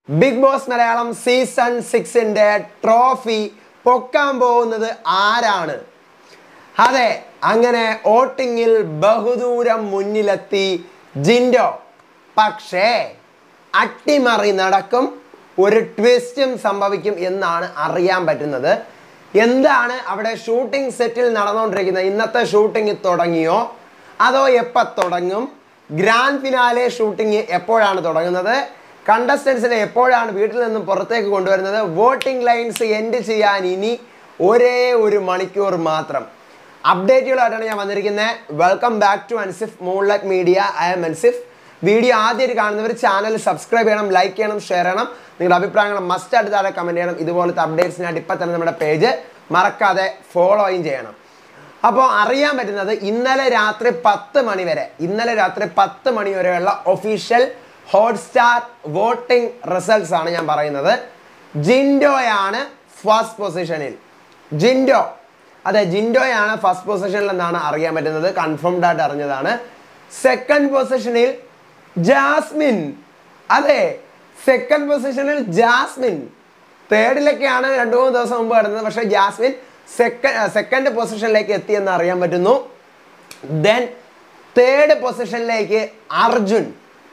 big boss Malayalam season സിക്സിന്റെ trophy പൊക്കാൻ പോകുന്നത് ആരാണ് അതെ അങ്ങനെ വോട്ടിങ്ങിൽ ബഹുദൂരം മുന്നിലെത്തി ജിൻഡോ പക്ഷേ അട്ടിമറി നടക്കും ഒരു ട്വിസ്റ്റും സംഭവിക്കും എന്നാണ് അറിയാൻ പറ്റുന്നത് എന്താണ് അവിടെ ഷൂട്ടിംഗ് സെറ്റിൽ നടന്നുകൊണ്ടിരിക്കുന്നത് ഇന്നത്തെ ഷൂട്ടിംഗ് തുടങ്ങിയോ അതോ എപ്പോൾ തുടങ്ങും ഗ്രാൻഡ് ഫിനാലെ ഷൂട്ടിംഗ് എപ്പോഴാണ് തുടങ്ങുന്നത് കണ്ടസ്റ്റൻസിനെ എപ്പോഴാണ് വീട്ടിൽ നിന്നും പുറത്തേക്ക് കൊണ്ടുവരുന്നത് വോട്ടിംഗ് ലൈൻസ് എൻഡ് ചെയ്യാൻ ഇനി ഒരേ ഒരു മണിക്കൂർ മാത്രം അപ്ഡേറ്റുകളായിട്ടാണ് ഞാൻ വന്നിരിക്കുന്നത് welcome back to Ansif moonlight media I M Ansif video ആദ്യമായിട്ട് കാണുന്നവർ ചാനൽ സബ്സ്ക്രൈബ് ചെയ്യണം ലൈക്ക് ചെയ്യണം ഷെയർ ചെയ്യണം നിങ്ങളുടെ അഭിപ്രായങ്ങൾ മസ്റ്റ് ആയിട്ട് താഴെ കമൻറ്റ് ചെയ്യണം ഇതുപോലത്തെ അപ്ഡേറ്റ്സിനായിട്ട് ഇപ്പം തന്നെ നമ്മുടെ പേജ് മറക്കാതെ ഫോളോയും ചെയ്യണം അപ്പോൾ അറിയാൻ പറ്റുന്നത് ഇന്നലെ രാത്രി പത്ത് മണി വരെ ഇന്നലെ രാത്രി പത്ത് മണി വരെയുള്ള ഒഫീഷ്യൽ ഹോട്ട്സ്റ്റാർ വോട്ടിംഗ് റിസൾട്ട്സ് ആണ് ഞാൻ പറയുന്നത് ജിൻഡോയാണ് ഫസ്റ്റ് പൊസിഷനിൽ ജിൻഡോ അതെ ജിൻഡോയാണ് ഫസ്റ്റ് പൊസിഷനിൽ എന്നാണ് അറിയാൻ പറ്റുന്നത് കൺഫേംഡ് ആയിട്ട് അറിഞ്ഞതാണ് സെക്കൻഡ് പൊസിഷനിൽ ജാസ്മിൻ അതെ സെക്കൻഡ് പൊസിഷനിൽ ജാസ്മിൻ തേർഡിലൊക്കെയാണ് രണ്ട് മൂന്ന് ദിവസം മുമ്പ് കിടന്നത് പക്ഷേ ജാസ്മിൻ സെക്കൻഡ് സെക്കൻഡ് പൊസിഷനിലേക്ക് എത്തിയെന്ന് അറിയാൻ പറ്റുന്നു ദെൻ തേർഡ് പൊസിഷനിലേക്ക് അർജുൻ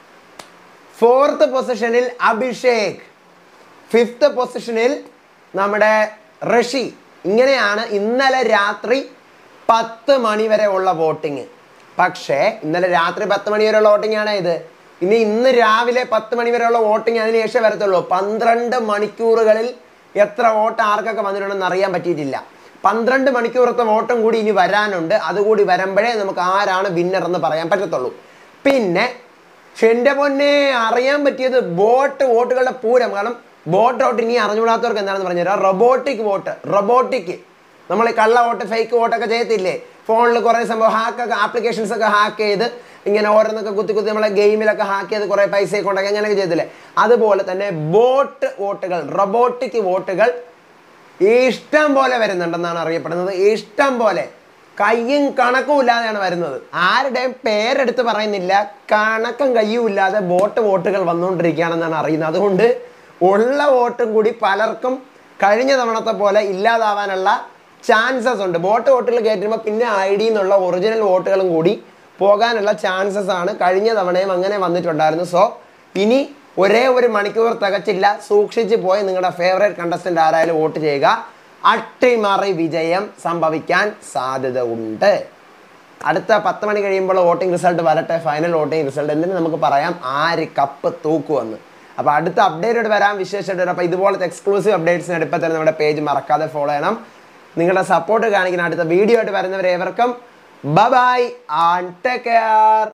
ഫോർത്ത് പൊസിഷനിൽ അഭിഷേക് ഫിഫ്ത്ത് പൊസിഷനിൽ നമ്മുടെ ഋഷി ഇങ്ങനെയാണ് ഇന്നലെ രാത്രി പത്ത് മണി വരെ ഉള്ള വോട്ടിങ് പക്ഷേ ഇന്നലെ രാത്രി പത്ത് മണി വരെയുള്ള വോട്ടിംഗ് ആണ് ഇത് ഇനി ഇന്ന് രാവിലെ പത്ത് മണി വരെയുള്ള വോട്ടിംഗ് അതിന് ശേഷം വരത്തുള്ളൂ പന്ത്രണ്ട് മണിക്കൂറുകളിൽ എത്ര വോട്ട് ആർക്കൊക്കെ വന്നിട്ടുണ്ടെന്ന് അറിയാൻ പറ്റിയിട്ടില്ല പന്ത്രണ്ട് മണിക്കൂറത്തെ വോട്ടും കൂടി ഇനി വരാനുണ്ട് അതുകൂടി വരുമ്പോഴേ നമുക്ക് ആരാണ് വിന്നർ എന്ന് പറയാൻ പറ്റത്തുള്ളൂ പിന്നെ പക്ഷെ എൻ്റെ പൊന്നെ അറിയാൻ പറ്റിയത് ബോട്ട് വോട്ടുകളുടെ പൂരം കാരണം ബോട്ട് ഔട്ട് ഇനി അറിഞ്ഞുകൂടാത്തവർക്ക് എന്താണെന്ന് പറഞ്ഞുതരാം റൊബോട്ടിക് വോട്ട് റൊബോട്ടിക് നമ്മൾ ഈ കള്ള വോട്ട് ഫേക്ക് വോട്ടൊക്കെ ചെയ്യത്തില്ലേ ഫോണിൽ കുറേ സംഭവം ഹാക്കൊക്കെ ആപ്ലിക്കേഷൻസ് ഒക്കെ ഹാക്ക് ചെയ്ത് ഇങ്ങനെ ഓരോന്നൊക്കെ കുത്തി കുത്തി നമ്മളെ ഗെയിമിലൊക്കെ ഹാക്ക് ചെയ്ത് കുറേ പൈസയൊക്കെ ഉണ്ടാക്കി അങ്ങനെയൊക്കെ ചെയ്തില്ലേ അതുപോലെ തന്നെ ബോട്ട് വോട്ടുകൾ റൊബോട്ടിക് വോട്ടുകൾ ഇഷ്ടം പോലെ വരുന്നുണ്ടെന്നാണ് അറിയപ്പെടുന്നത് ഇഷ്ടം പോലെ കയ്യും കണക്കും ഇല്ലാതെയാണ് വരുന്നത് ആരുടെയും പേരെടുത്ത് പറയുന്നില്ല കണക്കും കയ്യും ഇല്ലാതെ ബോട്ട് വോട്ടുകൾ വന്നുകൊണ്ടിരിക്കുകയാണെന്നാണ് അറിയുന്നത് അതുകൊണ്ട് ഉള്ള വോട്ടും കൂടി പലർക്കും കഴിഞ്ഞ തവണത്തെ പോലെ ഇല്ലാതാവാനുള്ള ചാൻസസ് ഉണ്ട് ബോട്ട് വോട്ടുകൾ കയറ്റുമ്പോൾ പിന്നെ ഐ ഡി എന്നുള്ള ഒറിജിനൽ വോട്ടുകളും കൂടി പോകാനുള്ള ചാൻസസ് ആണ് കഴിഞ്ഞ തവണയും അങ്ങനെ വന്നിട്ടുണ്ടായിരുന്നു സോ ഇനി ഒരേ ഒരു മണിക്കൂർ തികച്ചില്ല സൂക്ഷിച്ച് പോയി നിങ്ങളുടെ ഫേവറേറ്റ് കണ്ടസ്റ്റന്റ് ആരായാലും വോട്ട് ചെയ്യുക അട്ടിമറി വിജയം സംഭവിക്കാൻ സാധ്യത ഉണ്ട് അടുത്ത പത്ത് മണി കഴിയുമ്പോൾ വോട്ടിംഗ് റിസൾട്ട് വരട്ടെ ഫൈനൽ വോട്ടിംഗ് റിസൾട്ട് എന്നിട്ട് നമുക്ക് പറയാം ആര് കപ്പ് തൂക്കുമെന്ന് അപ്പോൾ അടുത്ത അപ്ഡേറ്റ് വരാൻ വിശേഷമായിട്ട് വരാം അപ്പോൾ ഇതുപോലത്തെ എക്സ്ക്ലൂസീവ് അപ്ഡേറ്റ്സിന് ഇപ്പം തന്നെ നമ്മുടെ പേജ് മറക്കാതെ ഫോളോ ചെയ്യണം നിങ്ങളുടെ സപ്പോർട്ട് കാണിക്കുന്ന അടുത്ത വീഡിയോ ആയിട്ട് വരുന്നവരെ ഏവർക്കും ബൈ ആൻഡ് ടേക്ക് കെയർ